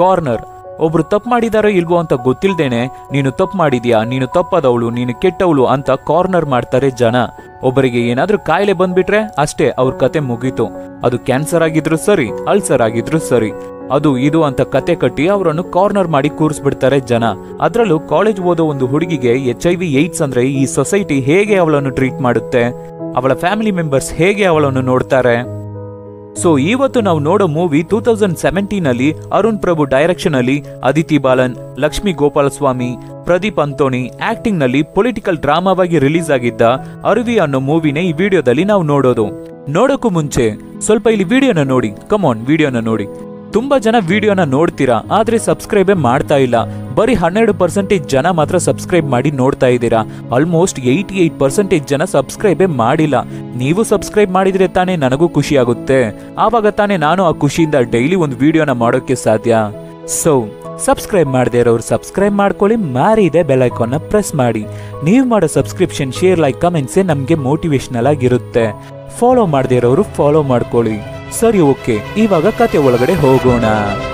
corner ಒಬ್ರು ತಪ್ಪು ಮಾಡಿದಾರೋ ಇಲ್ವೋ ಅಂತ ಗೊತ್ತಿಲ್ದೇನೆ ನೀನು ತಪ್ಪು ಮಾಡಿದ್ಯಾ ನೀನು ತಪ್ಪದವಳು ನೀನು ಕೆಟ್ಟವಳು ಅಂತ ಕಾರ್ನರ್ ಮಾಡ್ತಾರೆ ಜನ ಒಬ್ಬರಿಗೆ ಏನಾದ್ರೂ ಕಾಯಿಲೆ ಬಂದ್ಬಿಟ್ರೆ ಅಷ್ಟೇ ಅವ್ರ ಕತೆ ಮುಗೀತು ಅದು ಕ್ಯಾನ್ಸರ್ ಆಗಿದ್ರು ಸರಿ ಅಲ್ಸರ್ ಆಗಿದ್ರು ಸರಿ ಅದು ಇದು ಅಂತ ಕತೆ ಕಟ್ಟಿ ಅವರನ್ನು ಕಾರ್ನರ್ ಮಾಡಿ ಕೂರಿಸ್ಬಿಡ್ತಾರೆ ಜನ ಅದ್ರಲ್ಲೂ ಕಾಲೇಜ್ ಓದೋ ಒಂದು ಹುಡುಗಿಗೆ ಎಚ್ ಐ ವಿ ಏಡ್ಸ್ ಅಂದ್ರೆ ಈ ಸೊಸೈಟಿ ಹೇಗೆ ಅವಳನ್ನು ಟ್ರೀಟ್ ಮಾಡುತ್ತೆ ಅವಳ ಫ್ಯಾಮಿಲಿ ಮೆಂಬರ್ಸ್ ಹೇಗೆ ಅವಳನ್ನು ನೋಡ್ತಾರೆ ಸೊ ಇವತ್ತು ನಾವು ನೋಡೋ ಮೂವಿ ಟೂ ತೌಸಂಡ್ ಸೆವೆಂಟೀನ್ ಅಲ್ಲಿ ಅರುಣ್ ಪ್ರಭು ಡೈರೆಕ್ಷನ್ ಅಲ್ಲಿ ಅದಿತಿ ಬಾಲನ್ ಲಕ್ಷ್ಮಿ ಗೋಪಾಲಸ್ವಾಮಿ ಪ್ರದೀಪ್ ಅಂತೋಣಿ ಆಕ್ಟಿಂಗ್ ನಲ್ಲಿ ಪೊಲಿಟಿಕಲ್ ಡ್ರಾಮಾವಾಗಿ ರಿಲೀಸ್ ಆಗಿದ್ದ ಅರುವಿ ಅನ್ನೋ ಮೂವಿನೇ ಈ ವಿಡಿಯೋದಲ್ಲಿ ನಾವು ನೋಡೋದು ನೋಡೋಕ್ಕೂ ಮುಂಚೆ ಸ್ವಲ್ಪ ಇಲ್ಲಿ ವಿಡಿಯೋನ ನೋಡಿ ಕಮಾನ್ ವಿಡಿಯೋನ ನೋಡಿ ತುಂಬಾ ಜನ ವಿಡಿಯೋನ ನೋಡ್ತೀರಾ ಆದ್ರೆ ಸಬ್ಸ್ಕ್ರೈಬೇ ಮಾಡ್ತಾ ಇಲ್ಲ ಬರೀ ಹನ್ನೆರಡು ಪರ್ಸೆಂಟೇಜ್ ಜನ ಮಾತ್ರ ಸಬ್ಸ್ಕ್ರೈಬ್ ಮಾಡಿ ನೋಡ್ತಾ ಇದ್ದೀರಾ ಆಲ್ಮೋಸ್ಟ್ ಏಯ್ಟಿ ಏಟ್ ಪರ್ಸೆಂಟೇಜ್ ಜನ ಸಬ್ಸ್ಕ್ರೈಬೇ ಮಾಡಿಲ್ಲ ನೀವು ಸಬ್ಸ್ಕ್ರೈಬ್ ಮಾಡಿದ್ರೆ ತಾನೇ ನನಗೂ ಖುಷಿ ಆಗುತ್ತೆ ಆವಾಗ ತಾನೇ ನಾನು ಆ ಖುಷಿಯಿಂದ ಡೈಲಿ ಒಂದು ವಿಡಿಯೋನ ಮಾಡೋಕ್ಕೆ ಸಾಧ್ಯ ಸೊ ಸಬ್ಸ್ಕ್ರೈಬ್ ಮಾಡದೇ ಇರೋರು ಸಬ್ಸ್ಕ್ರೈಬ್ ಮಾಡ್ಕೊಳ್ಳಿ ಮಾರಿ ಇದೆ ಬೆಲ್ ಐಕಾನ್ನ ಪ್ರೆಸ್ ಮಾಡಿ ನೀವು ಮಾಡೋ ಸಬ್ಸ್ಕ್ರಿಪ್ಷನ್ ಶೇರ್ ಲೈಕ್ ಕಮೆಂಟ್ಸೇ ನಮಗೆ ಮೋಟಿವೇಶನಲ್ ಆಗಿರುತ್ತೆ ಫಾಲೋ ಮಾಡದೇ ಇರೋರು ಫಾಲೋ ಮಾಡ್ಕೊಳ್ಳಿ ಸರಿ ಓಕೆ ಇವಾಗ ಕತೆ ಒಳಗಡೆ ಹೋಗೋಣ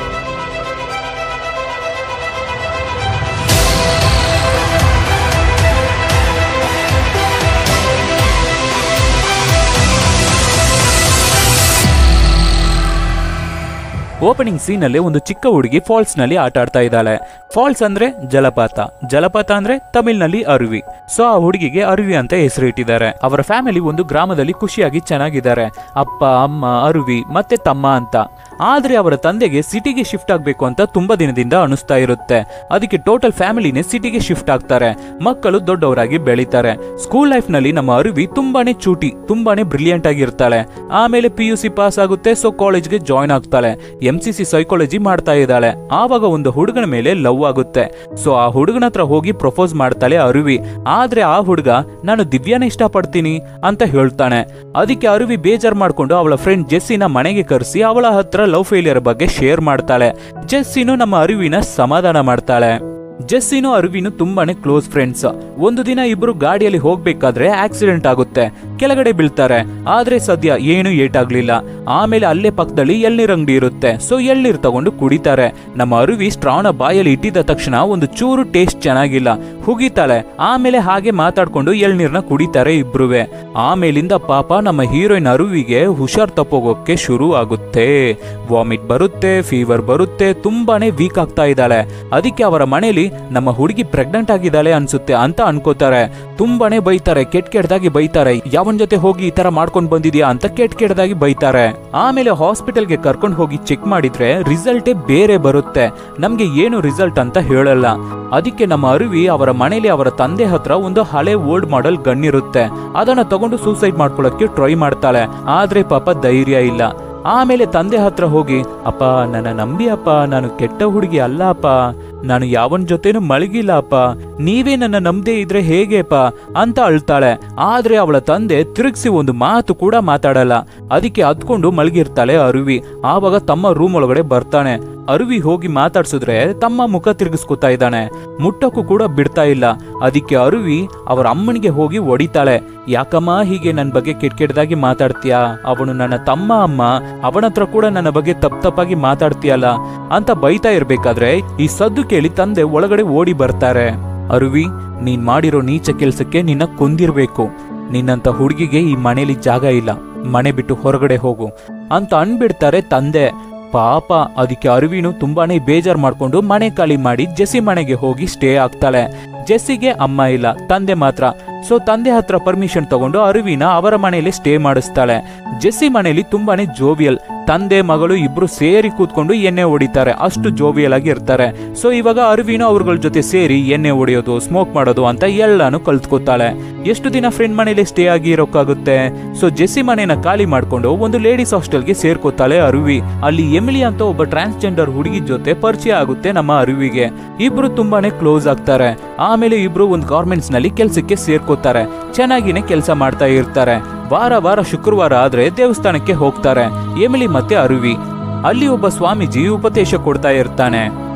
ಓಪನಿಂಗ್ ಸೀನ್ ಅಲ್ಲಿ ಒಂದು ಚಿಕ್ಕ ಹುಡುಗಿ ಫಾಲ್ಸ್ ನಲ್ಲಿ ಆಟ ಆಡ್ತಾ ಇದ್ದಾಳೆ ಫಾಲ್ಸ್ ಅಂದ್ರೆ ಜಲಪಾತ ಜಲಪಾತ ಅಂದ್ರೆ ತಮಿಳ್ನಲ್ಲಿ ಅರುವಿ ಸೊ ಆ ಹುಡುಗಿಗೆ ಅರುವಿ ಅಂತ ಹೆಸರು ಇಟ್ಟಿದ್ದಾರೆ ಅವರ ಫ್ಯಾಮಿಲಿ ಒಂದು ಗ್ರಾಮದಲ್ಲಿ ಖುಷಿಯಾಗಿ ಚೆನ್ನಾಗಿದ್ದಾರೆ ಅಪ್ಪ ಅಮ್ಮ ಅರುವಿ ಮತ್ತೆ ತಮ್ಮ ಅಂತ ಆದ್ರೆ ಅವರ ತಂದೆಗೆ ಸಿಟಿಗೆ ಶಿಫ್ಟ್ ಆಗ್ಬೇಕು ಅಂತ ತುಂಬಾ ದಿನದಿಂದ ಅನಿಸ್ತಾ ಇರುತ್ತೆ ಅದಕ್ಕೆ ಟೋಟಲ್ ಫ್ಯಾಮಿಲಿನೇ ಸಿಟಿಗೆ ಶಿಫ್ಟ್ ಆಗ್ತಾರೆ ಮಕ್ಕಳು ದೊಡ್ಡವರಾಗಿ ಬೆಳೀತಾರೆ ಸ್ಕೂಲ್ ಲೈಫ್ ನಲ್ಲಿ ನಮ್ಮ ಅರುವಿ ತುಂಬಾನೇ ಚೂಟಿ ತುಂಬಾನೇ ಬ್ರಿಲಿಯಂಟ್ ಆಗಿರ್ತಾಳೆ ಆಮೇಲೆ ಪಿ ಯು ಸಿ ಪಾಸ್ ಆಗುತ್ತೆ ಸೊ ಕಾಲೇಜ್ಗೆ ಜಾಯ್ನ್ ಆಗ್ತಾಳೆ ಎಂ ಸಿ ಸಿ ಸೈಕಾಲಜಿ ಮಾಡ್ತಾ ಇದ್ದಾಳೆ ಆವಾಗ ಒಂದು ಹುಡುಗನ ಮೇಲೆ ಲವ್ ಆಗುತ್ತೆ ಸೊ ಆ ಹುಡುಗನ ಹತ್ರ ಹೋಗಿ ಪ್ರಪೋಸ್ ಮಾಡ್ತಾಳೆ ಅರುವಿ ಆದ್ರೆ ಆ ಹುಡುಗ ನಾನು ದಿವ್ಯಾನ ಇಷ್ಟಪಡ್ತೀನಿ ಅಂತ ಹೇಳ್ತಾನೆ ಅದಕ್ಕೆ ಅರುವಿ ಬೇಜಾರ್ ಮಾಡ್ಕೊಂಡು ಅವಳ ಫ್ರೆಂಡ್ ಜೆಸ್ಸಿನ ಮನೆಗೆ ಕರೆಸಿ ಅವಳ ಹತ್ರ ಲವ್ ಫೇಲಿಯರ್ ಬಗ್ಗೆ ಶೇರ್ ಮಾಡ್ತಾಳೆ ಜೆಸ್ಸಿನು ನಮ್ಮ ಅರುವಿನ ಸಮಾಧಾನ ಮಾಡ್ತಾಳೆ ಜೆಸ್ಸಿನು ಅರುವಿನು ತುಂಬಾನೇ ಕ್ಲೋಸ್ ಫ್ರೆಂಡ್ಸ್ ಒಂದು ದಿನ ಇಬ್ರು ಗಾಡಿಯಲ್ಲಿ ಹೋಗ್ಬೇಕಾದ್ರೆ ಆಕ್ಸಿಡೆಂಟ್ ಆಗುತ್ತೆ ಕೆಳಗಡೆ ಬೀಳ್ತಾರೆ ಆದ್ರೆ ಸದ್ಯ ಏನು ಏಟಾಗ್ಲಿಲ್ಲ ಆಮೇಲೆ ಅಲ್ಲೇ ಪಕ್ಕದಲ್ಲಿ ಎಳ್ನೀರ್ ಅಂಗಡಿ ಇರುತ್ತೆ ಸೊ ಎಳ್ನೀರ್ ತಗೊಂಡು ಕುಡಿತಾರೆ ನಮ್ಮ ಅರುವಿ ಸ್ಟ್ರಾನ ಬಾಯಲ್ಲಿ ಇಟ್ಟಿದ ತಕ್ಷಣ ಒಂದು ಚೂರು ಟೇಸ್ಟ್ ಚೆನ್ನಾಗಿಲ್ಲ ಹುಗಿತಾಳೆ ಆಮೇಲೆ ಹಾಗೆ ಮಾತಾಡ್ಕೊಂಡು ಎಳ್ನೀರ್ನ ಕುಡಿತಾರೆ ಇಬ್ರುವೆ ಆಮೇಲಿಂದ ಪಾಪ ನಮ್ಮ ಹೀರೋಯಿನ್ ಅರುವಿಗೆ ಹುಷಾರ್ ತಪ್ಪೋಗೋಕೆ ಶುರು ಆಗುತ್ತೆ ವಾಮಿಟ್ ಬರುತ್ತೆ ಫೀವರ್ ಬರುತ್ತೆ ತುಂಬಾನೇ ವೀಕ್ ಆಗ್ತಾ ಇದ್ದಾಳೆ ಅದಕ್ಕೆ ಅವರ ಮನೇಲಿ ನಮ್ಮ ಹುಡುಗಿ ಪ್ರೆಗ್ನೆಂಟ್ ಆಗಿದ್ದಾಳೆ ಅನ್ಸುತ್ತೆ ಅಂತ ಅನ್ಕೋತಾರೆ ತುಂಬಾನೇ ಬೈತಾರೆ ಕೆಟ್ಟ ಕೆಟ್ಟದಾಗಿ ಬೈತಾರೆ ಯಾವನ್ ಜೊತೆ ಹೋಗಿ ಈ ತರ ಮಾಡ್ಕೊಂಡ್ ಬಂದಿದ್ಯಾ ಅಂತ ಕೆಟ್ಟ ಕೆಟ್ಟದಾಗಿ ಬೈತಾರೆ ಆಮೇಲೆ ಹಾಸ್ಪಿಟಲ್ಗೆ ಕರ್ಕೊಂಡು ಹೋಗಿ ಚೆಕ್ ಮಾಡಿದ್ರೆ ರಿಸಲ್ಟೇ ಬೇರೆ ಬರುತ್ತೆ ನಮ್ಗೆ ಏನು ರಿಸಲ್ಟ್ ಅಂತ ಹೇಳಲ್ಲ ಅದಕ್ಕೆ ನಮ್ಮ ಅರುವಿ ಅವರ ಮನೇಲಿ ಅವರ ತಂದೆ ಹತ್ರ ಒಂದು ಹಳೆ ಓಲ್ಡ್ ಮಾಡೆಲ್ ಗನ್ ಇರುತ್ತೆ ಅದನ್ನ ತಗೊಂಡು ಸೂಸೈಡ್ ಮಾಡ್ಕೊಳ್ಳೋಕೆ ಟ್ರೈ ಮಾಡ್ತಾಳೆ ಆದ್ರೆ ಪಾಪ ಧೈರ್ಯ ಇಲ್ಲ ಆಮೇಲೆ ತಂದೆ ಹತ್ರ ಹೋಗಿ ಅಪ್ಪ ನನ್ನ ನಂಬಿ ಅಪ್ಪ ನಾನು ಕೆಟ್ಟ ಹುಡುಗಿ ಅಲ್ಲ ಅಪ್ಪ ನಾನು ಯಾವನ್ ಜೊತೆನೂ ಮಲಗಿಲ್ಲ ಅಪ್ಪ ನೀವೇ ನನ್ನ ನಂಬದೇ ಇದ್ರೆ ಹೇಗೆಪ್ಪ ಅಂತ ಅಳ್ತಾಳೆ ಆದ್ರೆ ಅವಳ ತಂದೆ ತಿರುಗಿಸಿ ಒಂದು ಮಾತು ಕೂಡ ಮಾತಾಡಲ್ಲ ಅದಕ್ಕೆ ಹತ್ಕೊಂಡು ಮಲಗಿರ್ತಾಳೆ ಅರುವಿ ಆವಾಗ ತಮ್ಮ ರೂಮ್ ಒಳಗಡೆ ಬರ್ತಾನೆ ಅರುವಿ ಹೋಗಿ ಮಾತಾಡ್ಸಿದ್ರೆ ತಮ್ಮ ಮುಖ ತಿರುಗಿಸ್ಕೊತಾ ಇದ್ದಾನೆ ಮುಟ್ಟಕ್ಕೂ ಕೂಡ ಬಿಡ್ತಾ ಇಲ್ಲ ಅದಕ್ಕೆ ಅರುವಿ ಅವರ ಅಮ್ಮನಿಗೆ ಹೋಗಿ ಹೊಡಿತಾಳೆ ಯಾಕಮ್ಮ ಹೀಗೆ ನನ್ನ ಬಗ್ಗೆ ಕೆಟ್ಟ ಕೆಟ್ಟದಾಗಿ ಮಾತಾಡ್ತೀಯಾ ಅವನು ನನ್ನ ತಮ್ಮ ಅಮ್ಮ ಅವನ ಹತ್ರ ಕೂಡ ನನ್ನ ಬಗ್ಗೆ ತಪ್ಪ ತಪ್ಪಾಗಿ ಮಾತಾಡ್ತೀಯಲ್ಲ ಅಂತ ಬೈತಾ ಇರ್ಬೇಕಾದ್ರೆ ಈ ಸದ್ದು ಕೇಳಿ ತಂದೆ ಒಳಗಡೆ ಓಡಿ ಬರ್ತಾರೆ ಅರುವಿ ನೀನ್ ಮಾಡಿರೋ ನೀಚ ಕೆಲ್ಸಕ್ಕೆ ನಿನ್ನ ಕೊಂದಿರ್ಬೇಕು ನಿನ್ನಂತ ಹುಡುಗಿಗೆ ಈ ಮನೇಲಿ ಜಾಗ ಇಲ್ಲ ಮನೆ ಬಿಟ್ಟು ಹೊರಗಡೆ ಹೋಗು ಅಂತ ಅನ್ಬಿಡ್ತಾರೆ ತಂದೆ ಪಾಪ ಅದಕ್ಕೆ ಅರುವಿನು ತುಂಬಾನೇ ಬೇಜಾರ್ ಮಾಡ್ಕೊಂಡು ಮನೆ ಖಾಲಿ ಮಾಡಿ ಜೆಸ್ಸಿ ಮನೆಗೆ ಹೋಗಿ ಸ್ಟೇ ಆಗ್ತಾಳೆ ಜೆಸ್ಸಿಗೆ ಅಮ್ಮ ಇಲ್ಲ ತಂದೆ ಮಾತ್ರ ಸೊ ತಂದೆ ಹತ್ರ ಪರ್ಮಿಷನ್ ತಗೊಂಡು ಅರುವಿನ ಅವರ ಮನೆಯಲ್ಲಿ ಸ್ಟೇ ಮಾಡಿಸ್ತಾಳೆ ಜೆಸ್ಸಿ ಮನೆಯಲ್ಲಿ ತುಂಬಾನೇ ಜೋವಿಯಲ್ ತಂದೆ ಮಗಳು ಇಬ್ರು ಸೇರಿ ಕೂತ್ಕೊಂಡು ಎಣ್ಣೆ ಹೊಡಿತಾರೆ ಅಷ್ಟು ಜೋವಿಯಲ್ ಆಗಿ ಇರ್ತಾರೆ ಸೊ ಇವಾಗ ಅರುವಿನ ಅವ್ರಗಳ ಜೊತೆ ಸೇರಿ ಎಣ್ಣೆ ಹೊಡೆಯೋದು ಸ್ಮೋಕ್ ಮಾಡೋದು ಅಂತ ಎಲ್ಲಾನು ಕಲ್ತ್ಕೋತಾಳೆ ಎಷ್ಟು ದಿನ ಫ್ರೆಂಡ್ ಮನೇಲಿ ಸ್ಟೇ ಆಗಿ ಇರೋಕ್ಕಾಗುತ್ತೆ ಸೊ ಜೆಸ್ಸಿ ಮನೆನ ಖಾಲಿ ಮಾಡ್ಕೊಂಡು ಒಂದು ಲೇಡೀಸ್ ಹಾಸ್ಟೆಲ್ಗೆ ಸೇರ್ಕೋತಾಳೆ ಅರುವಿ ಅಲ್ಲಿ ಎಮಿಲಿ ಅಂತ ಒಬ್ಬ ಟ್ರಾನ್ಸ್ಜೆಂಡರ್ ಹುಡುಗಿ ಜೊತೆ ಪರಿಚಯ ಆಗುತ್ತೆ ನಮ್ಮ ಅರುವಿಗೆ ಇಬ್ರು ತುಂಬಾನೇ ಕ್ಲೋಸ್ ಆಗ್ತಾರೆ ಆಮೇಲೆ ಇಬ್ರು ಒಂದು ಗಾರ್ಮೆಂಟ್ಸ್ ನಲ್ಲಿ ಕೆಲ್ಸಕ್ಕೆ ಸೇರ್ಕೋತಾರೆ ಚೆನ್ನಾಗಿನೇ ಕೆಲಸ ಮಾಡ್ತಾ ಇರ್ತಾರೆ ವಾರ ವಾರ ಶುಕ್ರವಾರ ಆದ್ರೆ ದೇವಸ್ಥಾನಕ್ಕೆ ಹೋಗ್ತಾರೆ ಎಮಿಲಿ ಮತ್ತೆ ಅರುವಿ ಅಲ್ಲಿ ಒಬ್ಬ ಸ್ವಾಮೀಜಿ ಉಪದೇಶ ಕೊಡ್ತಾ ಇರ್ತಾನೆ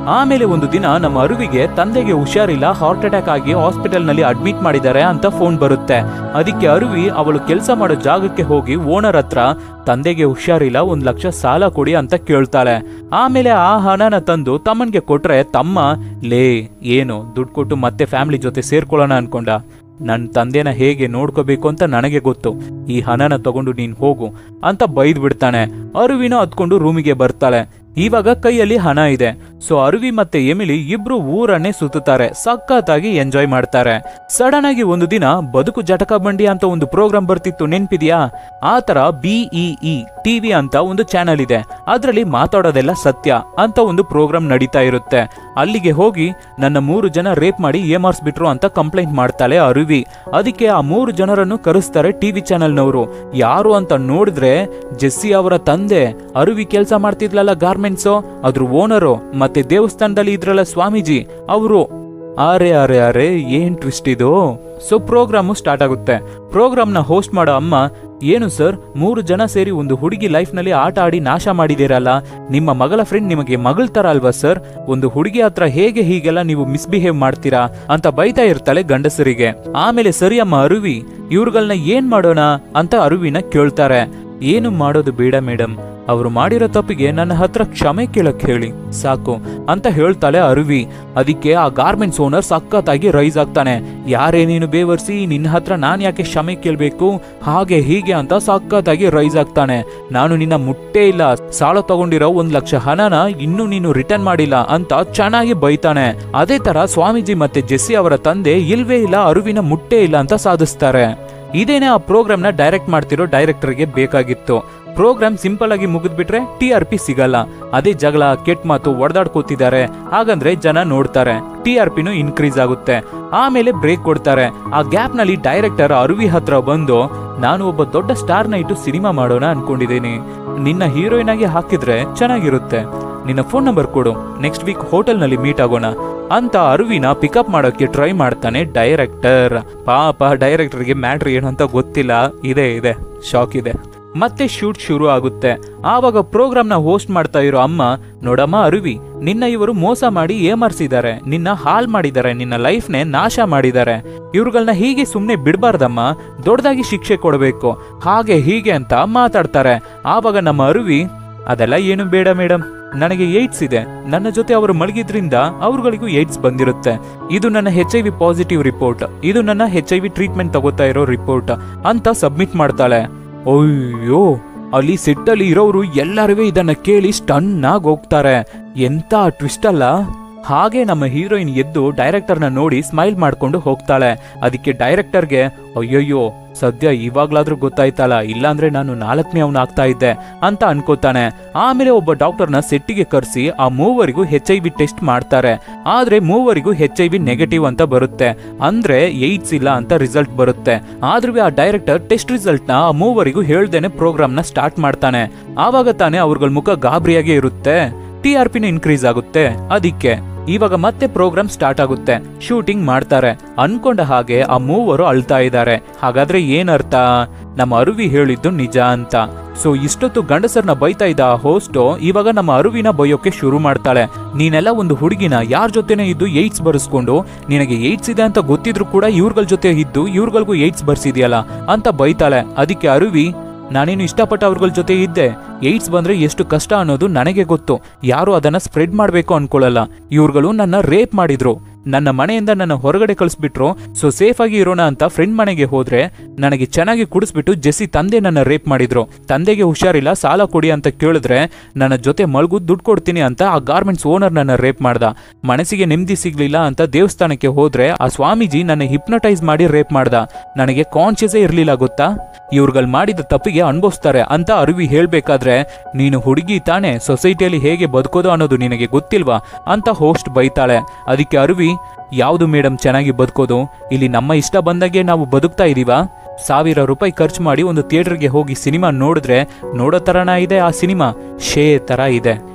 ಆಮೇಲೆ ಒಂದು ದಿನ ನಮ್ಮ ಅರುವಿಗೆ ತಂದೆಗೆ ಹುಷಾರಿಲ್ಲ ಹಾರ್ಟ್ ಅಟ್ಯಾಕ್ ಆಗಿ ಹಾಸ್ಪಿಟಲ್ ನಲ್ಲಿ ಅಡ್ಮಿಟ್ ಮಾಡಿದ್ದಾರೆ ಅಂತ ಫೋನ್ ಬರುತ್ತೆ ಅದಕ್ಕೆ ಅರುವಿ ಅವಳು ಕೆಲಸ ಮಾಡೋ ಜಾಗಕ್ಕೆ ಹೋಗಿ ಓನರ್ ಹತ್ರ ತಂದೆಗೆ ಹುಷಾರಿಲ್ಲ ಒಂದ್ ಲಕ್ಷ ಸಾಲ ಕೊಡಿ ಅಂತ ಕೇಳ್ತಾಳೆ ಆಮೇಲೆ ಆ ಹಣನ ತಂದು ತಮ್ಮನ್ಗೆ ಕೊಟ್ರೆ ತಮ್ಮ ಲೇ ಏನು ದುಡ್ಡು ಕೊಟ್ಟು ಮತ್ತೆ ಫ್ಯಾಮಿಲಿ ಜೊತೆ ಸೇರ್ಕೊಳ್ಳೋಣ ಅನ್ಕೊಂಡ ನನ್ನ ತಂದೆನ ಹೇಗೆ ನೋಡ್ಕೋಬೇಕು ಅಂತ ನನಗೆ ಗೊತ್ತು ಈ ಹಣನ ತಗೊಂಡು ನೀನ್ ಹೋಗು ಅಂತ ಬೈದ್ ಬಿಡ್ತಾನೆ ಅರುವಿನ ಹತ್ಕೊಂಡು ರೂಮಿಗೆ ಬರ್ತಾಳೆ ಇವಾಗ ಕೈಯಲ್ಲಿ ಹಣ ಇದೆ ಸೊ ಅರುವಿ ಮತ್ತೆ ಎಮಿಲಿ ಇಬ್ರು ಊರನ್ನೇ ಸುತ್ತುತ್ತಾರೆ ಸಖತ್ತಾಗಿ ಎಂಜಾಯ್ ಮಾಡ್ತಾರೆ ಸಡನ್ ಆಗಿ ಒಂದು ದಿನ ಬದುಕು ಜಟಕ ಬಂಡಿ ಅಂತ ಒಂದು ಪ್ರೋಗ್ರಾಮ್ ಬರ್ತಿತ್ತು ನೆನ್ಪಿದ್ಯಾ ಆ ತರ ಬಿಇಇ ಟಿವಿ ಅಂತ ಒಂದು ಚಾನೆಲ್ ಇದೆ ಅದರಲ್ಲಿ ಮಾತಾಡೋದೆಲ್ಲ ಸತ್ಯ ಅಂತ ಒಂದು ಪ್ರೋಗ್ರಾಮ್ ನಡೀತಾ ಇರುತ್ತೆ ಅಲ್ಲಿಗೆ ಹೋಗಿ ನನ್ನ ಮೂರು ಜನ ರೇಪ್ ಮಾಡಿ ಏಮಾರ್ಸ್ಬಿಟ್ರು ಅಂತ ಕಂಪ್ಲೇಂಟ್ ಮಾಡ್ತಾಳೆ ಅರುವಿ ಅದಕ್ಕೆ ಆ ಮೂರು ಜನರನ್ನು ಕರೆಸ್ತಾರೆ ಟಿವಿ ಚಾನೆಲ್ನವರು ಯಾರು ಅಂತ ನೋಡಿದ್ರೆ ಜೆಸ್ಸಿ ಅವರ ತಂದೆ ಅರುವಿ ಕೆಲಸ ಮಾಡ್ತಿದ್ಲಲ್ಲ ಗಾರ್ಮೆಂಟ್ಸು ಅದ್ರ ಓನರು ಮತ್ತೆ ದೇವಸ್ಥಾನದಲ್ಲಿ ಇದ್ರಲ್ಲ ಸ್ವಾಮೀಜಿ ಅವರು ಅರೆ ಅರೆ ಅರೆ ಏನ್ ಟ್ವಿಸ್ಟ್ ಇದು ಸೊ ಪ್ರೋಗ್ರಾಮು ಸ್ಟಾರ್ಟ್ ಆಗುತ್ತೆ ಪ್ರೋಗ್ರಾಮ್ನ ಹೋಸ್ಟ್ ಮಾಡೋ ಅಮ್ಮ ಏನು ಸರ್ ಮೂರು ಜನ ಸೇರಿ ಒಂದು ಹುಡುಗಿ ಲೈಫ್ನಲ್ಲಿ ಆಟ ಆಡಿ ನಾಶ ಮಾಡಿದಿರಲ್ಲ ನಿಮ್ಮ ಮಗಳ ಫ್ರೆಂಡ್ ನಿಮಗೆ ಮಗಳ ತರ ಅಲ್ವಾ ಸರ್ ಒಂದು ಹುಡುಗಿ ಹತ್ರ ಹೇಗೆ ಹೀಗೆಲ್ಲ ನೀವು ಮಿಸ್ಬಿಹೇವ್ ಮಾಡ್ತೀರಾ ಅಂತ ಬೈತಾ ಇರ್ತಾಳೆ ಗಂಡಸರಿಗೆ ಆಮೇಲೆ ಸರಿ ಅಮ್ಮ ಅರುವಿ ಇವ್ರುಗಳನ್ನ ಏನ್ ಮಾಡೋಣ ಅಂತ ಅರುವಿನ ಕೇಳ್ತಾರೆ ಏನು ಮಾಡೋದು ಬೇಡ ಮೇಡಮ್ ಅವರು ಮಾಡಿರೋ ತಪ್ಪಿಗೆ ನನ್ನ ಹತ್ರ ಕ್ಷಮೆ ಕೇಳಕ್ ಹೇಳಿ ಸಾಕು ಅಂತ ಹೇಳ್ತಾಳೆ ಅರುವಿ ಅದಕ್ಕೆ ಆ ಗಾರ್ಮೆಂಟ್ಸ್ ಓನರ್ ಸಖತ್ತಾಗಿ ರೈಸ್ ಆಗ್ತಾನೆ ಯಾರೇ ನೀನು ಬೇವರ್ಸಿ ನಿನ್ನ ಹತ್ರ ನಾನ್ ಯಾಕೆ ಕ್ಷಮೆ ಕೇಳ್ಬೇಕು ಹಾಗೆ ಹೀಗೆ ಅಂತ ಸಖತ್ತಾಗಿ ರೈಸ್ ಆಗ್ತಾನೆ ನಾನು ನಿನ್ನ ಮುಟ್ಟೇ ಇಲ್ಲ ಸಾಲ ತಗೊಂಡಿರೋ ಒಂದ್ ಲಕ್ಷ ಹಣನ ಇನ್ನೂ ನೀನು ರಿಟರ್ನ್ ಮಾಡಿಲ್ಲ ಅಂತ ಚೆನ್ನಾಗಿ ಬೈತಾನೆ ಅದೇ ತರ ಸ್ವಾಮೀಜಿ ಮತ್ತೆ ಜೆಸ್ಸಿ ಅವರ ತಂದೆ ಇಲ್ವೇ ಇಲ್ಲ ಅರುವಿನ ಮುಟ್ಟೇ ಇಲ್ಲ ಅಂತ ಸಾಧಿಸ್ತಾರೆ ಇದೇನೆ ಆ ಪ್ರೋಗ್ರಾಮ್ನ ಡೈರೆಕ್ಟ್ ಮಾಡ್ತಿರೋ ಡೈರೆಕ್ಟರ್ಗೆ ಬೇಕಾಗಿತ್ತು ಪ್ರೋಗ್ರಾಮ್ ಸಿಂಪಲ್ ಆಗಿ ಮುಗಿದ್ಬಿಟ್ರೆ ಟಿ ಆರ್ ಪಿ ಸಿಗಲ್ಲ ಅದೇ ಜಗಳ ಕೆಟ್ಟ ಮಾತು ಒಡೆದಾಡ್ಕೋತಿದ್ದಾರೆ ಹಾಗಂದ್ರೆ ಜನ ನೋಡ್ತಾರೆ ಟಿ ಆರ್ ಪಿನೂ ಇನ್ಕ್ರೀಸ್ ಆಗುತ್ತೆ ಆಮೇಲೆ ಬ್ರೇಕ್ ಕೊಡ್ತಾರೆ ಆ ಗ್ಯಾಪ್ ನಲ್ಲಿ ಡೈರೆಕ್ಟರ್ ಅರುವಿ ಹತ್ರ ಬಂದು ನಾನು ಒಬ್ಬ ದೊಡ್ಡ ಸ್ಟಾರ್ನ ಇಟ್ಟು ಸಿನಿಮಾ ಮಾಡೋಣ ಅನ್ಕೊಂಡಿದ್ದೀನಿ ನಿನ್ನ ಹೀರೋಯಿನ್ ಆಗಿ ಹಾಕಿದ್ರೆ ಚೆನ್ನಾಗಿರುತ್ತೆ ನಿನ್ನ ಫೋನ್ ನಂಬರ್ ಕೊಡು ನೆಕ್ಸ್ಟ್ ವೀಕ್ ಹೋಟೆಲ್ನಲ್ಲಿ ಮೀಟ್ ಆಗೋಣ ಅಂತ ಅರುವಿನ ಪಿಕಪ್ ಮಾಡೋಕೆ ಟ್ರೈ ಮಾಡ್ತಾನೆ ಡೈರೆಕ್ಟರ್ ಪಾಪ ಡೈರೆಕ್ಟರ್ಗೆ ಮ್ಯಾಟ್ರ್ ಏನು ಅಂತ ಗೊತ್ತಿಲ್ಲ ಇದೆ ಇದೆ ಶಾಕ್ ಇದೆ ಮತ್ತೆ ಶೂಟ್ ಶುರು ಆಗುತ್ತೆ ಆವಾಗ ಪ್ರೋಗ್ರಾಮ್ನ ಹೋಸ್ಟ್ ಮಾಡ್ತಾ ಇರೋ ಅಮ್ಮ ನೋಡಮ್ಮ ಅರುವಿ ನಿನ್ನ ಇವರು ಮೋಸ ಮಾಡಿ ಏಮರ್ಸಿದ್ದಾರೆ ನಿನ್ನ ಹಾಲ್ ಮಾಡಿದ್ದಾರೆ ನಿನ್ನ ಲೈಫ್ನೇ ನಾಶ ಮಾಡಿದ್ದಾರೆ ಇವ್ರುಗಳನ್ನ ಹೀಗೆ ಸುಮ್ಮನೆ ಬಿಡಬಾರ್ದಮ್ಮ ದೊಡ್ಡದಾಗಿ ಶಿಕ್ಷೆ ಕೊಡಬೇಕು ಹಾಗೆ ಹೀಗೆ ಅಂತ ಮಾತಾಡ್ತಾರೆ ಆವಾಗ ನಮ್ಮ ಅರುವಿ ಅದೆಲ್ಲ ಏನು ಬೇಡ ಮೇಡಮ್ ನನಗೆ ಏಡ್ಸ್ ಇದೆ ನನ್ನ ಜೊತೆ ಅವರು ಮಲಗಿದ್ರಿಂದ ಅವ್ರುಗಳಿಗೂ ಏಡ್ಸ್ ಬಂದಿರುತ್ತೆ ಇದು ನನ್ನ H I V positive report ಇದು ನನ್ನ ಹೆಚ್ ಐ ವಿ ಟ್ರೀಟ್ಮೆಂಟ್ ತಗೋತಾ ಇರೋ ರಿಪೋರ್ಟ್ ಅಂತ ಸಬ್ಮಿಟ್ ಮಾಡ್ತಾಳೆ ಅಯ್ಯೋ ಅಲ್ಲಿ ಸಿಟ್ಟಲ್ಲಿ ಇರೋರು ಎಲ್ಲರೂ ಇದನ್ನ ಕೇಳಿ ಸ್ಟನ್ ಆಗಿ ಹೋಗ್ತಾರೆ ಎಂತ ಟ್ವಿಸ್ಟ್ ಅಲ್ಲ ಹಾಗೆ ನಮ್ಮ ಹೀರೋಯಿನ್ ಎದ್ದು ಡೈರೆಕ್ಟರ್ನ ನೋಡಿ ಸ್ಮೈಲ್ ಮಾಡ್ಕೊಂಡು ಹೋಗ್ತಾಳೆ ಅದಕ್ಕೆ ಡೈರೆಕ್ಟರ್ಗೆ ಅಯ್ಯಯ್ಯೋ ಸದ್ಯ ಇವಾಗ್ಲಾದ್ರೂ ಗೊತ್ತಾಯ್ತಲ್ಲ ಇಲ್ಲಾಂದ್ರೆ ನಾನು ನಾಲ್ಕನೇ ಅವನು ಆಗ್ತಾ ಇದ್ದೆ ಅಂತ ಅನ್ಕೋತಾನೆ ಆಮೇಲೆ ಒಬ್ಬ ಡಾಕ್ಟರ್ನ ಸೆಟ್ಟಿಗೆ ಕರೆಸಿ ಆ ಮೂವರಿಗೂ ಹೆಚ್ ಐ ವಿ ಟೆಸ್ಟ್ ಮಾಡ್ತಾರೆ ಆದ್ರೆ ಮೂವರಿಗೂ ಹೆಚ್ ಐ ವಿ ನೆಗೆಟಿವ್ ಅಂತ ಬರುತ್ತೆ ಅಂದ್ರೆ ಏಡ್ಸ್ ಇಲ್ಲ ಅಂತ ರಿಸಲ್ಟ್ ಬರುತ್ತೆ ಆದ್ರೂ ಆ ಡೈರೆಕ್ಟರ್ ಟೆಸ್ಟ್ ರಿಸಲ್ಟ್ ನ ಆ ಮೂವರಿಗೂ ಹೇಳ್ದೇನೆ ಪ್ರೋಗ್ರಾಮ್ ನ ಸ್ಟಾರ್ಟ್ ಮಾಡ್ತಾನೆ ಆವಾಗ ತಾನೇ ಅವ್ರಗಳ ಮುಖ ಗಾಬರಿಯಾಗೆ ಇರುತ್ತೆ ಟಿ ಆರ್ ಪಿನ ಇನ್ಕ್ರೀಸ್ ಆಗುತ್ತೆ ಅದಕ್ಕೆ ಇವಾಗ ಮತ್ತೆ ಪ್ರೋಗ್ರಾಮ್ ಸ್ಟಾರ್ಟ್ ಆಗುತ್ತೆ ಶೂಟಿಂಗ್ ಮಾಡ್ತಾರೆ ಅನ್ಕೊಂಡ ಹಾಗೆ ಆ ಮೂವರು ಅಳ್ತಾ ಇದ್ದಾರೆ ಹಾಗಾದ್ರೆ ಏನರ್ಥ ನಮ್ಮ ಅರುವಿ ಹೇಳಿದ್ದು ನಿಜ ಅಂತ ಸೊ ಇಷ್ಟೊತ್ತು ಗಂಡಸರ್ನ ಬೈತಾ ಇದ್ದ ಆ ಹೋಸ್ಟು ಇವಾಗ ನಮ್ಮ ಅರುವಿನ ಬೈಯೋಕೆ ಶುರು ಮಾಡ್ತಾಳೆ ನೀನೆಲ್ಲ ಒಂದು ಹುಡುಗಿನ ಯಾರ ಜೊತೆನೇ ಇದ್ದು ಏಡ್ಸ್ ಬರೆಸ್ಕೊಂಡು ನಿನಗೆ ಏಡ್ಸ್ ಇದೆ ಅಂತ ಗೊತ್ತಿದ್ರು ಕೂಡ ಇವ್ರಗಳ ಜೊತೆ ಇದ್ದು ಇವ್ರಗಳಿಗೂ ಏಡ್ಸ್ ಬರ್ಸಿದ್ಯಲ್ಲ ಅಂತ ಬೈತಾಳೆ ಅದಕ್ಕೆ ಅರುವಿ ನಾನೇನು ಇಷ್ಟಪಟ್ಟ ಅವ್ರಗಳ ಜೊತೆ ಇದ್ದೆ ಏಡ್ಸ್ ಬಂದ್ರೆ ಎಷ್ಟು ಕಷ್ಟ ಅನ್ನೋದು ನನಗೆ ಗೊತ್ತು ಯಾರು ಅದನ್ನ ಸ್ಪ್ರೆಡ್ ಮಾಡಬೇಕು ಅನ್ಕೊಳ್ಳಲ್ಲ ಇವ್ರುಗಳು ನನ್ನ ರೇಪ್ ಮಾಡಿದ್ರು ನನ್ನ ಮನೆಯಿಂದ ನನ್ನ ಹೊರಗಡೆ ಕಳಿಸ್ಬಿಟ್ರು ಸೊ ಸೇಫ್ ಆಗಿ ಇರೋಣ ಅಂತ ಫ್ರೆಂಡ್ ಮನೆಗೆ ಹೋದ್ರೆ ನನಗೆ ಚೆನ್ನಾಗಿ ಕುಡಿಸ್ಬಿಟ್ಟು ಜೆಸ್ಸಿ ತಂದೆ ನನ್ನ ರೇಪ್ ಮಾಡಿದ್ರು ತಂದೆಗೆ ಹುಷಾರಿಲ್ಲ ಸಾಲ ಕೊಡಿ ಅಂತ ಕೇಳಿದ್ರೆ ನನ್ನ ಜೊತೆ ಮಲ್ಗು ದುಡ್ಡು ಕೊಡ್ತೀನಿ ಅಂತ ಆ ಗಾರ್ಮೆಂಟ್ಸ್ ಓನರ್ ನನ್ನ ರೇಪ್ ಮಾಡ್ದ ಮನಸ್ಸಿಗೆ ನೆಮ್ಮದಿ ಸಿಗ್ಲಿಲ್ಲ ಅಂತ ದೇವಸ್ಥಾನಕ್ಕೆ ಹೋದ್ರೆ ಆ ಸ್ವಾಮೀಜಿ ನನ್ನ ಹಿಪ್ನಟೈಸ್ ಮಾಡಿ ರೇಪ್ ಮಾಡ್ದ ನನಗೆ ಕಾನ್ಶಿಯಸೇ ಇರ್ಲಿಲ್ಲ ಗೊತ್ತಾ ಇವ್ರುಗಳು ಮಾಡಿದ ತಪ್ಪಿಗೆ ಅನುಭವಿಸ್ತಾರೆ ಅಂತ ಅರುವಿ ಹೇಳ್ಬೇಕಾದ್ರೆ ನೀನು ಹುಡುಗಿ ತಾನೇ ಸೊಸೈಟಿಯಲ್ಲಿ ಹೇಗೆ ಬದುಕೋದು ಅನ್ನೋದು ನಿನಗೆ ಗೊತ್ತಿಲ್ವಾ ಅಂತ ಹೋಸ್ಟ್ ಬೈತಾಳೆ ಅದಕ್ಕೆ ಅರುವಿ ಯಾವುದು ಮೇಡಮ್ ಚೆನ್ನಾಗಿ ಬದುಕೋದು ಇಲ್ಲಿ ನಮ್ಮ ಇಷ್ಟ ಬಂದಾಗೆ ನಾವು ಬದುಕ್ತಾ ಇದೀವಾ ಸಾವಿರ ರೂಪಾಯಿ ಖರ್ಚು ಮಾಡಿ ಒಂದು ಥಿಯೇಟರ್ಗೆ ಹೋಗಿ ಸಿನಿಮಾ ನೋಡಿದ್ರೆ ನೋಡೋ ತರನ ಇದೆ ಆ ಸಿನಿಮಾ ಶೇ ತರ ಇದೆ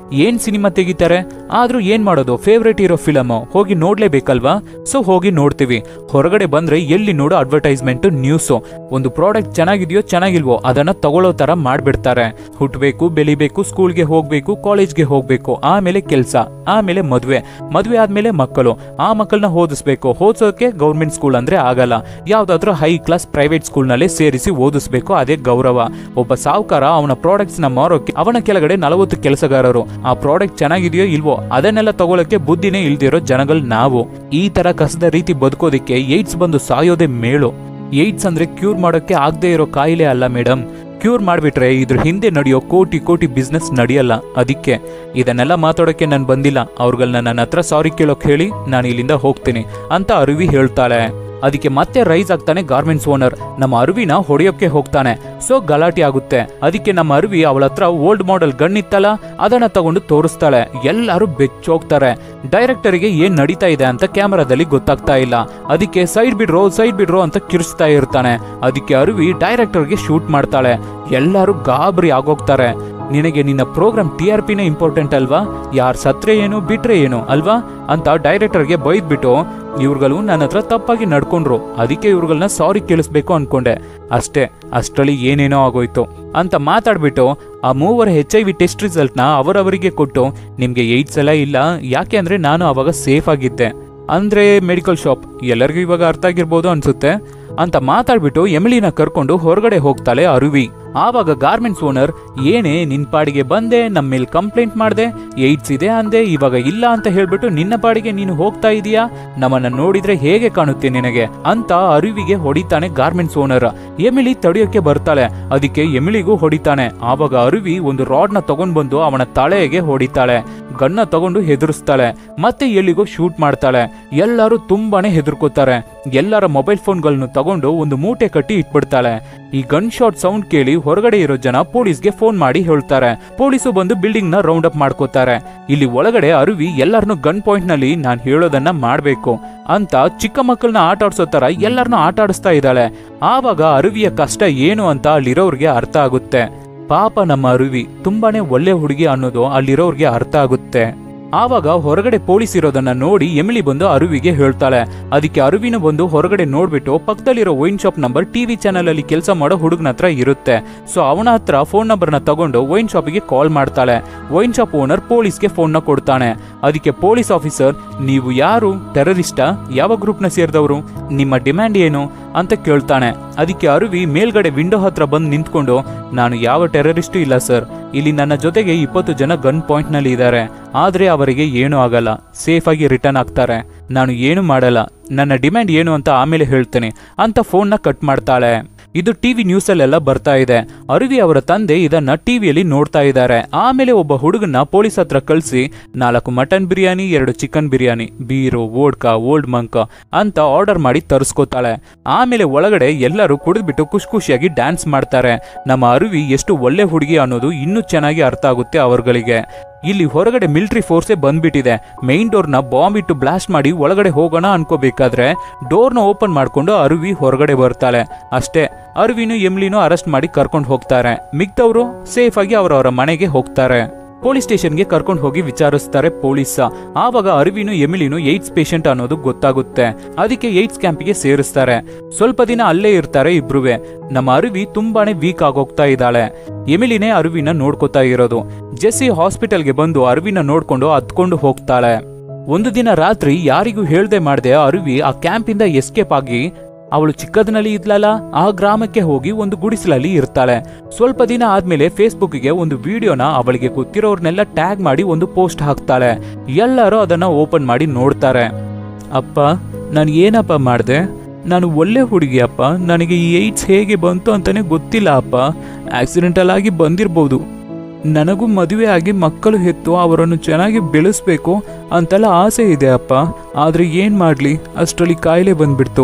ಏನ್ ಸಿನಿಮಾ ತೆಗಿತಾರೆ ಆದ್ರೂ ಏನ್ ಮಾಡೋದು ಫೇವ್ರೇಟ್ ಇರೋ ಫಿಲಮ್ ಹೋಗಿ ನೋಡ್ಲೇಬೇಕಲ್ವಾ ಸೊ ಹೋಗಿ ನೋಡ್ತೀವಿ ಹೊರಗಡೆ ಬಂದ್ರೆ ಎಲ್ಲಿ ನೋಡೋ ಅಡ್ವರ್ಟೈಸ್ಮೆಂಟ್ ನ್ಯೂಸು ಒಂದು ಪ್ರಾಡಕ್ಟ್ ಚೆನ್ನಾಗಿದೆಯೋ ಚೆನ್ನಾಗಿಲ್ವೋ ಅದನ್ನ ತಗೊಳ್ಳೋ ತರ ಮಾಡ್ಬಿಡ್ತಾರೆ ಹುಟ್ಟಬೇಕು ಬೆಳಿಬೇಕು ಸ್ಕೂಲ್ಗೆ ಹೋಗ್ಬೇಕು ಕಾಲೇಜ್ಗೆ ಹೋಗ್ಬೇಕು ಆಮೇಲೆ ಕೆಲಸ ಆಮೇಲೆ ಮದುವೆ ಮದುವೆ ಆದ್ಮೇಲೆ ಮಕ್ಕಳು ಆ ಮಕ್ಕಳನ್ನ ಓದಿಸ್ಬೇಕು ಓದಿಸೋಕೆ ಗೌರ್ಮೆಂಟ್ ಸ್ಕೂಲ್ ಅಂದ್ರೆ ಆಗಲ್ಲ ಯಾವ್ದಾದ್ರೂ ಹೈ ಕ್ಲಾಸ್ ಪ್ರೈವೇಟ್ ಸ್ಕೂಲ್ನಲ್ಲೇ ಸೇರಿಸಿ ಓದಿಸ್ಬೇಕು ಅದೇ ಗೌರವ ಒಬ್ಬ ಸಾಹುಕಾರ ಅವನ ಪ್ರಾಡಕ್ಟ್ಸ್ ನ ಮಾರೋಕೆ ಅವನ ಕೆಳಗಡೆ ನಲವತ್ತು ಕೆಲಸಗಾರರು ಆ ಪ್ರಾಡಕ್ಟ್ ಚೆನ್ನಾಗಿದೆಯೋ ಇಲ್ವೋ ಅದನ್ನೆಲ್ಲ ತಗೊಳಕ್ಕೆ ಬುದ್ಧಿನೇ ಇಲ್ದಿರೋ ಜನಗಳು ನಾವು ಈ ತರ ಕಸದ ರೀತಿ ಬದುಕೋದಿಕ್ಕೆ ಏಡ್ಸ್ ಬಂದು ಸಾಯೋದೇ ಮೇಳು ಏಡ್ಸ್ ಅಂದ್ರೆ ಕ್ಯೂರ್ ಮಾಡೋಕೆ ಆಗದೆ ಇರೋ ಕಾಯಿಲೆ ಅಲ್ಲ ಮೇಡಮ್ ಕ್ಯೂರ್ ಮಾಡ್ಬಿಟ್ರೆ ಇದ್ರ ಹಿಂದೆ ನಡೆಯೋ ಕೋಟಿ ಕೋಟಿ ಬಿಸ್ನೆಸ್ ನಡೆಯಲ್ಲ ಅದಕ್ಕೆ ಇದನ್ನೆಲ್ಲ ಮಾತಾಡೋಕೆ ನಾನು ಬಂದಿಲ್ಲ ಅವ್ರುಗಳನ್ನ ನನ್ನ ಹತ್ರ ಸಾರಿ ಕೇಳೋಕ್ ಹೇಳಿ ನಾನು ಇಲ್ಲಿಂದ ಹೋಗ್ತೀನಿ ಅಂತ ಅರುವಿ ಹೇಳ್ತಾಳೆ ಅದಕ್ಕೆ ಮತ್ತೆ ರೈಸ್ ಆಗ್ತಾನೆ ಗಾರ್ಮೆಂಟ್ಸ್ ಓನರ್ ನಮ್ಮ ಅರುವಿನ ಹೊಡೆಯೋಕೆ ಹೋಗ್ತಾನೆ ಸೊ ಗಲಾಟೆ ಆಗುತ್ತೆ ಅದಕ್ಕೆ ನಮ್ಮ ಅರುವಿ ಅವಳ ಹತ್ರ ಓಲ್ಡ್ ಮಾಡೆಲ್ ಗನ್ ಇತ್ತಲ್ಲ ಅದನ್ನ ತಗೊಂಡು ತೋರಿಸ್ತಾಳೆ ಎಲ್ಲರೂ ಬೆಚ್ಚೋಗ್ತಾರೆ ಡೈರೆಕ್ಟರಿಗೆ ಏನ್ ನಡೀತಾ ಇದೆ ಅಂತ ಕ್ಯಾಮರಾದಲ್ಲಿ ಗೊತ್ತಾಗ್ತಾ ಇಲ್ಲ ಅದಕ್ಕೆ ಸೈಡ್ ಬಿಡ್ರೋ ಸೈಡ್ ಬಿಡ್ರೋ ಅಂತ ಕಿರ್ಚ್ತಾ ಇರ್ತಾನೆ ಅದಕ್ಕೆ ಅರುವಿ ಡೈರೆಕ್ಟರ್ಗೆ ಶೂಟ್ ಮಾಡ್ತಾಳೆ ಎಲ್ಲರೂ ಗಾಬರಿ ಆಗೋಗ್ತಾರೆ ನಿನಗೆ ನಿನ್ನ ಪ್ರೋಗ್ರಾಮ್ ಟಿ ಆರ್ ಪಿನೇ ಇಂಪಾರ್ಟೆಂಟ್ ಅಲ್ವಾ ಯಾರು ಸತ್ರೆ ಏನು ಬಿಟ್ರೆ ಏನು ಅಲ್ವಾ ಅಂತ ಡೈರೆಕ್ಟರ್ಗೆ ಬೈದ್ಬಿಟ್ಟು ಇವ್ರುಗಳು ನನ್ನ ಹತ್ರ ತಪ್ಪಾಗಿ ನಡ್ಕೊಂಡ್ರು ಅದಕ್ಕೆ ಇವ್ರುಗಳನ್ನ ಸಾರಿ ಕೇಳಿಸ್ಬೇಕು ಅನ್ಕೊಂಡೆ ಅಷ್ಟೇ ಅಷ್ಟರಲ್ಲಿ ಏನೇನೋ ಆಗೋಯ್ತು ಅಂತ ಮಾತಾಡ್ಬಿಟ್ಟು ಆ ಮೂವರ ಎಚ್ ಐ ವಿ ಟೆಸ್ಟ್ ರಿಸಲ್ಟ್ನ ಅವರವರಿಗೆ ಕೊಟ್ಟು ನಿಮಗೆ ಏಯ್ಡ್ಸ್ ಎಲ್ಲ ಇಲ್ಲ ಯಾಕೆ ಅಂದ್ರೆ ನಾನು ಅವಾಗ ಸೇಫ್ ಆಗಿದ್ದೆ ಅಂದ್ರೆ ಮೆಡಿಕಲ್ ಶಾಪ್ ಎಲ್ಲರಿಗೂ ಇವಾಗ ಅರ್ಥ ಆಗಿರ್ಬೋದು ಅನ್ಸುತ್ತೆ ಅಂತ ಮಾತಾಡ್ಬಿಟ್ಟು ಎಮಿಲಿನ ಕರ್ಕೊಂಡು ಹೊರಗಡೆ ಹೋಗ್ತಾಳೆ ಅರುವಿ ಆವಾಗ ಗಾರ್ಮೆಂಟ್ಸ್ ಓನರ್ ಏನೇ ನಿನ್ ಪಾಡಿಗೆ ಬಂದೆ ನಮ್ಮ ಮೇಲೆ ಕಂಪ್ಲೇಂಟ್ ಮಾಡ್ದೆ ಏಡ್ಸ್ ಇದೆ ಅಂದೆ ಇವಾಗ ಇಲ್ಲ ಅಂತ ಹೇಳ್ಬಿಟ್ಟು ನಿನ್ನ ಪಾಡಿಗೆ ನೀನು ಹೋಗ್ತಾ ಇದೀಯಾ ನಮ್ಮನ್ನ ನೋಡಿದ್ರೆ ಹೇಗೆ ಕಾಣುತ್ತೆ ನಿನಗೆ ಅಂತ ಅರುವಿಗೆ ಹೊಡಿತಾನೆ ಗಾರ್ಮೆಂಟ್ಸ್ ಓನರ್ ಎಮಿಲಿ ತಡೆಯೋಕೆ ಬರ್ತಾಳೆ ಅದಕ್ಕೆ ಎಮಿಲಿಗೂ ಹೊಡಿತಾನೆ ಆವಾಗ ಅರುವಿ ಒಂದು ರಾಡ್ನ ತಗೊಂಡ್ ಬಂದು ಅವನ ತಲೆಗೆ ಹೊಡಿತಾಳೆ ಗನ್ನ ತಗೊಂಡು ಹೆದರಿಸ್ತಾಳೆ ಮತ್ತೆ ಎಲ್ಲಿಗೋ ಶೂಟ್ ಮಾಡ್ತಾಳೆ ಎಲ್ಲರೂ ತುಂಬಾನೇ ಹೆದರ್ಕೋತಾರೆ ಎಲ್ಲರ ಮೊಬೈಲ್ ಫೋನ್ಗಳನ್ನು ತಗೊಂಡು ಒಂದು ಮೂಟೆ ಕಟ್ಟಿ ಇಟ್ಬಿಡ್ತಾಳೆ ಈ ಗನ್ ಶಾಟ್ ಸೌಂಡ್ ಕೇಳಿ ಹೊರಗಡೆ ಇರೋ ಜನ ಪೊಲೀಸ್ಗೆ ಫೋನ್ ಮಾಡಿ ಹೇಳ್ತಾರೆ ಪೊಲೀಸು ಬಂದು ಬಿಲ್ಡಿಂಗ್ ನ ರೌಂಡ್ ಅಪ್ ಮಾಡ್ಕೋತಾರೆ ಇಲ್ಲಿ ಒಳಗಡೆ ಅರುವಿ ಎಲ್ಲರನ್ನು ಗನ್ ಪಾಯಿಂಟ್ ನಲ್ಲಿ ನಾನ್ ಹೇಳೋದನ್ನ ಮಾಡ್ಬೇಕು ಅಂತ ಚಿಕ್ಕ ಮಕ್ಕಳನ್ನ ಆಟ ಆಡ್ಸೋ ತರ ಎಲ್ಲರನ್ನೂ ಆಟ ಆಡಿಸ್ತಾ ಇದ್ದಾಳೆ ಆವಾಗ ಅರುವಿಯ ಕಷ್ಟ ಏನು ಅಂತ ಅಲ್ಲಿರೋರ್ಗೆ ಅರ್ಥ ಆಗುತ್ತೆ ಪಾಪ ನಮ್ಮ ಅರುವಿ ತುಂಬಾನೇ ಒಳ್ಳೆ ಹುಡುಗಿ ಅನ್ನೋದು ಅಲ್ಲಿರೋರ್ಗೆ ಅರ್ಥ ಆಗುತ್ತೆ ಆವಾಗ ಹೊರಗಡೆ ಪೊಲೀಸ್ ಇರೋದನ್ನ ನೋಡಿ ಎಮಿಲಿ ಬಂದು ಅರುವಿಗೆ ಹೇಳ್ತಾಳೆ ಅದಕ್ಕೆ ಅರುವಿನ ಬಂದು ಹೊರಗಡೆ ನೋಡ್ಬಿಟ್ಟು ಪಕ್ಕದಲ್ಲಿರೋ wine shop number TV channel ಅಲ್ಲಿ ಕೆಲಸ ಮಾಡೋ ಹುಡುಗನ ಹತ್ರ ಇರುತ್ತೆ ಸೊ ಅವನ ಹತ್ರ ಫೋನ್ ನಂಬರ್ನ ತಗೊಂಡು ವೈನ್ ಶಾಪಿಗೆ ಕಾಲ್ ಮಾಡ್ತಾಳೆ ವೈನ್ ಶಾಪ್ ಓನರ್ ಪೊಲೀಸ್ಗೆ ಫೋನ್ನ ಕೊಡ್ತಾನೆ ಅದಕ್ಕೆ ಪೊಲೀಸ್ ಆಫೀಸರ್ ನೀವು ಯಾರು ಟೆರರಿಸ್ಟಾ ಯಾವ ಗ್ರೂಪ್ನ ಸೇರಿದವರು ನಿಮ್ಮ ಡಿಮ್ಯಾಂಡ್ ಏನು ಅಂತ ಕೇಳ್ತಾನೆ ಅದಕ್ಕೆ ಅರುವಿ ಮೇಲ್ಗಡೆ ವಿಂಡೋ ಹತ್ರ ಬಂದು ನಿಂತ್ಕೊಂಡು ನಾನು ಯಾವ ಟೆರರಿಸ್ಟು ಇಲ್ಲ ಸರ್ ಇಲ್ಲಿ ನನ್ನ ಜೊತೆಗೆ ಇಪ್ಪತ್ತು ಜನ ಗನ್ ಪಾಯಿಂಟ್ ನಲ್ಲಿ ಇದ್ದಾರೆ ಆದ್ರೆ ಅವರಿಗೆ ಏನೂ ಆಗಲ್ಲ ಸೇಫ್ ಆಗಿ ರಿಟರ್ನ್ ಆಗ್ತಾರೆ ನಾನು ಏನು ಮಾಡಲ್ಲ ನನ್ನ ಡಿಮ್ಯಾಂಡ್ ಏನು ಅಂತ ಆಮೇಲೆ ಹೇಳ್ತೇನೆ ಅಂತ ಫೋನ್ನ ಕಟ್ ಮಾಡ್ತಾಳೆ ಇದು ಟಿವಿ ನ್ಯೂಸ್ ಅಲ್ಲೆಲ್ಲ ಬರ್ತಾ ಇದೆ ಅರುವಿ ಅವರ ತಂದೆ ಇದನ್ನ ಟಿವಿಯಲ್ಲಿ ನೋಡ್ತಾ ಇದ್ದಾರೆ ಆಮೇಲೆ ಒಬ್ಬ ಹುಡುಗನ ಪೊಲೀಸ್ ಹತ್ರ ಕಳಿಸಿ ನಾಲ್ಕು ಮಟನ್ ಬಿರಿಯಾನಿ ಎರಡು chicken biryani beer vodka Old Monk ಅಂತ ಆರ್ಡರ್ ಮಾಡಿ ತರಿಸ್ಕೋತಾಳೆ ಆಮೇಲೆ ಒಳಗಡೆ ಎಲ್ಲರೂ ಕುಡಿದ್ಬಿಟ್ಟು ಖುಷಿ ಖುಷಿಯಾಗಿ ಡ್ಯಾನ್ಸ್ ಮಾಡ್ತಾರೆ ನಮ್ಮ ಅರುವಿ ಎಷ್ಟು ಒಳ್ಳೆ ಹುಡುಗಿ ಅನ್ನೋದು ಇನ್ನೂ ಚೆನ್ನಾಗಿ ಅರ್ಥ ಆಗುತ್ತೆ ಅವರುಗಳಿಗೆ ಇಲ್ಲಿ ಹೊರಗಡೆ ಮಿಲಿಟರಿ ಫೋರ್ಸೇ ಬಂದ್ಬಿಟ್ಟಿದೆ ಮೈನ್ ಡೋರ್ನ ಬಾಂಬ್ ಇಟ್ಟು ಬ್ಲಾಸ್ಟ್ ಮಾಡಿ ಒಳಗಡೆ ಹೋಗೋಣ ಅನ್ಕೋಬೇಕಾದ್ರೆ ಡೋರ್ನ ಓಪನ್ ಮಾಡ್ಕೊಂಡು ಅರುವಿ ಹೊರಗಡೆ ಬರ್ತಾಳೆ ಅಷ್ಟೇ ಅರುವಿನು ಎಮ್ಲಿನೂ ಅರೆಸ್ಟ್ ಮಾಡಿ ಕರ್ಕೊಂಡು ಹೋಗ್ತಾರೆ ಮಿಗ್ದವರು ಸೇಫ್ ಆಗಿ ಅವರವರ ಮನೆಗೆ ಹೋಗ್ತಾರೆ ಪೊಲೀಸ್ ಸ್ಟೇಷನ್ಗೆ ಕರ್ಕೊಂಡು ಹೋಗಿ ವಿಚಾರಿಸ್ತಾರೆ ಪೊಲೀಸ್ ಆವಾಗ ಅರುವಿನು ಎಮಿಲಿನು ಏಡ್ಸ್ ಪೇಷಂಟ್ ಅನ್ನೋದು ಗೊತ್ತಾಗುತ್ತೆ ಅದಕ್ಕೆ ಏಡ್ಸ್ ಕ್ಯಾಂಪಿಗೆ ಸೇರಿಸ್ತಾರೆ ಸ್ವಲ್ಪ ದಿನ ಅಲ್ಲೇ ಇರ್ತಾರೆ ಇಬ್ರುವೆ ನಮ್ಮ ಅರುವಿ ತುಂಬಾನೇ ವೀಕ್ ಆಗೋಗ್ತಾ ಇದ್ದಾಳೆ ಎಮಿಲಿನೇ ಅರುವಿನ ನೋಡ್ಕೋತಾ ಇರೋದು ಜೆಸ್ಸಿ ಹಾಸ್ಪಿಟಲ್ಗೆ ಬಂದು ಅರುವಿನ ನೋಡ್ಕೊಂಡು ಹತ್ಕೊಂಡು ಹೋಗ್ತಾಳೆ ಒಂದು ದಿನ ರಾತ್ರಿ ಯಾರಿಗೂ ಹೇಳ್ದೆ ಮಾಡ್ದೆ ಅರುವಿ ಆ ಕ್ಯಾಂಪಿಂದ ಎಸ್ಕೇಪ್ ಆಗಿ ಅವಳು ಚಿಕ್ಕದನಲ್ಲಿ ಇದ್ಲಲ್ಲ ಆ ಗ್ರಾಮಕ್ಕೆ ಹೋಗಿ ಒಂದು ಗುಡಿಸಲಲ್ಲಿ ಇರ್ತಾಳೆ ಸ್ವಲ್ಪ ದಿನ ಆದ್ಮೇಲೆ ಫೇಸ್ಬುಕ್ಗೆ ಒಂದು ವಿಡಿಯೋನ ಅವಳಿಗೆ ಗೊತ್ತಿರೋರ್ನೆಲ್ಲ ಟ್ಯಾಗ್ ಮಾಡಿ ಒಂದು ಪೋಸ್ಟ್ ಹಾಕ್ತಾಳೆ ಎಲ್ಲರೂ ಅದನ್ನ ಓಪನ್ ಮಾಡಿ ನೋಡ್ತಾರೆ ಅಪ್ಪ ನಾನು ಏನಪ್ಪ ಮಾಡಿದೆ ನಾನು ಒಳ್ಳೆ ಹುಡುಗಿ ಅಪ್ಪ ನನಗೆ ಈ ಏಡ್ಸ್ ಹೇಗೆ ಬಂತು ಅಂತಾನೆ ಗೊತ್ತಿಲ್ಲ ಅಪ್ಪ ಆಕ್ಸಿಡೆಂಟಲ್ ಆಗಿ ಬಂದಿರ್ಬೋದು ನನಗೂ ಮದುವೆ ಆಗಿ ಮಕ್ಕಳು ಹೆತ್ತು ಅವರನ್ನು ಚೆನ್ನಾಗಿ ಬೆಳೆಸ್ಬೇಕು ಅಂತೆಲ್ಲ ಆಸೆ ಇದೆ ಅಪ್ಪ ಆದರೆ ಏನು ಮಾಡಲಿ ಅಷ್ಟರಲ್ಲಿ ಕಾಯಿಲೆ ಬಂದ್ಬಿಡ್ತು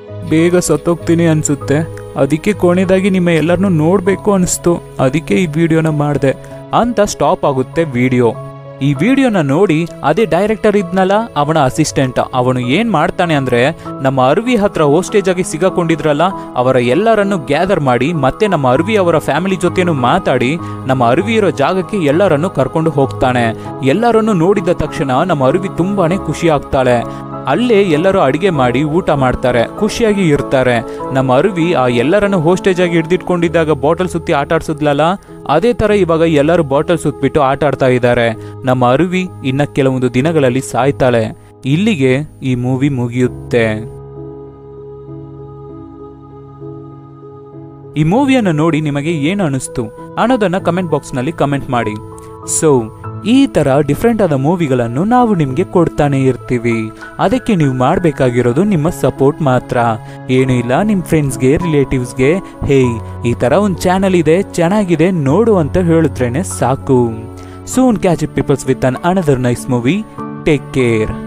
ಬೇಗ ಸತ್ತೋಗ್ತೀನಿ ಅನಿಸುತ್ತೆ ಅದಕ್ಕೆ ಕೊನೆಯದಾಗಿ ನಿಮ್ಮ ಎಲ್ಲರನ್ನೂ ನೋಡಬೇಕು ಅನಿಸ್ತು ಅದಕ್ಕೆ ಈ ವಿಡಿಯೋನ ಮಾಡಿದೆ ಅಂತ ಸ್ಟಾಪ್ ಆಗುತ್ತೆ ವಿಡಿಯೋ ಈ ವಿಡಿಯೋನ ನೋಡಿ ಅದೇ ಡೈರೆಕ್ಟರ್ ಇದ್ನಲ್ಲ ಅವನ ಅಸಿಸ್ಟೆಂಟ್ ಅವನು ಏನ್ ಮಾಡ್ತಾನೆ ಅಂದ್ರೆ ನಮ್ಮ ಅರ್ವಿ ಹತ್ರ ಹೋಸ್ಟೇಜ್ ಆಗಿ ಸಿಗಾಕೊಂಡಿದ್ರಲ್ಲ ಅವರ ಎಲ್ಲರನ್ನು ಗ್ಯಾದರ್ ಮಾಡಿ ಮತ್ತೆ ನಮ್ಮ ಅರ್ವಿ ಅವರ ಫ್ಯಾಮಿಲಿ ಜೊತೆನೂ ಮಾತಾಡಿ ನಮ್ಮ ಅರ್ವಿ ಇರೋ ಜಾಗಕ್ಕೆ ಎಲ್ಲರನ್ನು ಕರ್ಕೊಂಡು ಹೋಗ್ತಾನೆ ಎಲ್ಲರನ್ನು ನೋಡಿದ ತಕ್ಷಣ ನಮ್ಮ ಅರ್ವಿ ತುಂಬಾನೇ ಖುಷಿ ಆಗ್ತಾಳೆ ಅಲ್ಲೇ ಎಲ್ಲರೂ ಅಡಿಗೆ ಮಾಡಿ ಊಟ ಮಾಡ್ತಾರೆ ಖುಷಿಯಾಗಿ ಇರ್ತಾರೆ ನಮ್ಮ ಅರುವಿ ಆ ಎಲ್ಲರನ್ನು ಹೋಸ್ಟೇಜ್ ಆಗಿ ಹಿಡ್ದಿಟ್ಕೊಂಡಿದ್ದಾಗ ಬಾಟಲ್ ಸುತ್ತಿ ಆಟ ಆಡ್ಸಿದ್ಲಲ್ಲ ಅದೇ ತರ ಇವಾಗ ಎಲ್ಲರೂ ಬಾಟಲ್ ಸುತ್ಬಿಟ್ಟು ಆಟ ಆಡ್ತಾ ಇದ್ದಾರೆ ನಮ್ಮ ಅರುವಿ ಇನ್ನ ಕೆಲವೊಂದು ದಿನಗಳಲ್ಲಿ ಸಾಯ್ತಾಳೆ ಇಲ್ಲಿಗೆ ಈ ಮೂವಿ ಮುಗಿಯುತ್ತೆ ಈ ಮೂವಿಯನ್ನು ನೋಡಿ ನಿಮಗೆ ಏನು ಅನಿಸ್ತು ಅನ್ನೋದನ್ನ ಕಮೆಂಟ್ ಬಾಕ್ಸ್ನಲ್ಲಿ ಕಮೆಂಟ್ ಮಾಡಿ ಸೊ ಈ ತರ ಡಿಫ್ರೆಂಟ್ ಆದ ಮೂವಿಗಳನ್ನು ನಾವು ನಿಮ್ಗೆ ಕೊಡ್ತಾನೆ ಇರ್ತೀವಿ ಅದಕ್ಕೆ ನೀವು ಮಾಡಬೇಕಾಗಿರೋದು ನಿಮ್ಮ ಸಪೋರ್ಟ್ ಮಾತ್ರ ಏನು ಇಲ್ಲ ನಿಮ್ಮ ಫ್ರೆಂಡ್ಸ್ಗೆ ರಿಲೇಟಿವ್ಸ್ಗೆ ಹೇಯ್ ಈ ತರ ಒಂದು ಚಾನಲ್ ಇದೆ ಚೆನ್ನಾಗಿದೆ ನೋಡು ಅಂತ ಹೇಳಿದ್ರೇನೆ ಸಾಕು soon catch peoples with an another nice movie take care